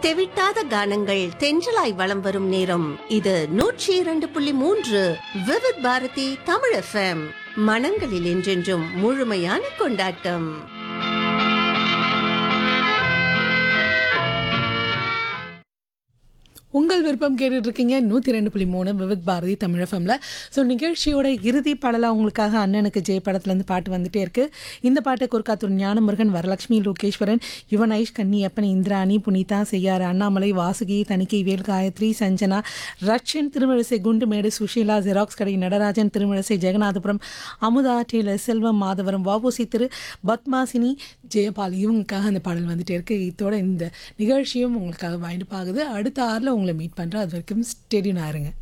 தெவிட்டாத கானங்கள் தென்றலாய் வலம் வரும் நேரம் இது நூற்றி இரண்டு புள்ளி மூன்று விவித் பாரதி தமிழ் எஃப்எம் மனங்களில் என்றென்றும் முழுமையான கொண்டாட்டம் உங்கள் விருப்பம் கேட்டுட்டு இருக்கீங்க நூற்றி ரெண்டு புள்ளி மூணு விவித் பாரதி தமிழ் எஃப்எம்ல ஸோ நிகழ்ச்சியோட இறுதி பாடலாக உங்களுக்காக அண்ணனுக்கு ஜெய படத்துலேருந்து பாட்டு வந்துட்டே இருக்கு இந்த பாட்டை குறுக்காத்தூர் ஞானமுருகன் வரலட்சுமி லோகேஸ்வரன் யுவனைஷ் கன்னியப்பன் இந்திராணி புனிதா செய்யாறு அண்ணாமலை வாசுகி தணிக்கை வேல் காயத்ரி சஞ்சனா ரட்சன் திருமிழிசை குண்டுமேடு சுஷீலா ஜெராக்ஸ் கடை நடராஜன் திருமிழிசை ஜெகநாதபுரம் அமுதா டேலர் செல்வம் மாதவரம் வாபூசி திரு பத்மாசினி ஜெயபால் இவங்களுக்காக அந்த பாடல் வந்துட்டே இருக்கு இதோட இந்த நிகழ்ச்சியும் உங்களுக்காக வாய்ப்பு ஆகுது அடுத்த ஆறில் உங்களை மீட் பண்ணுறேன் அது வரைக்கும் ஸ்டெடியூன் ஆயிருங்க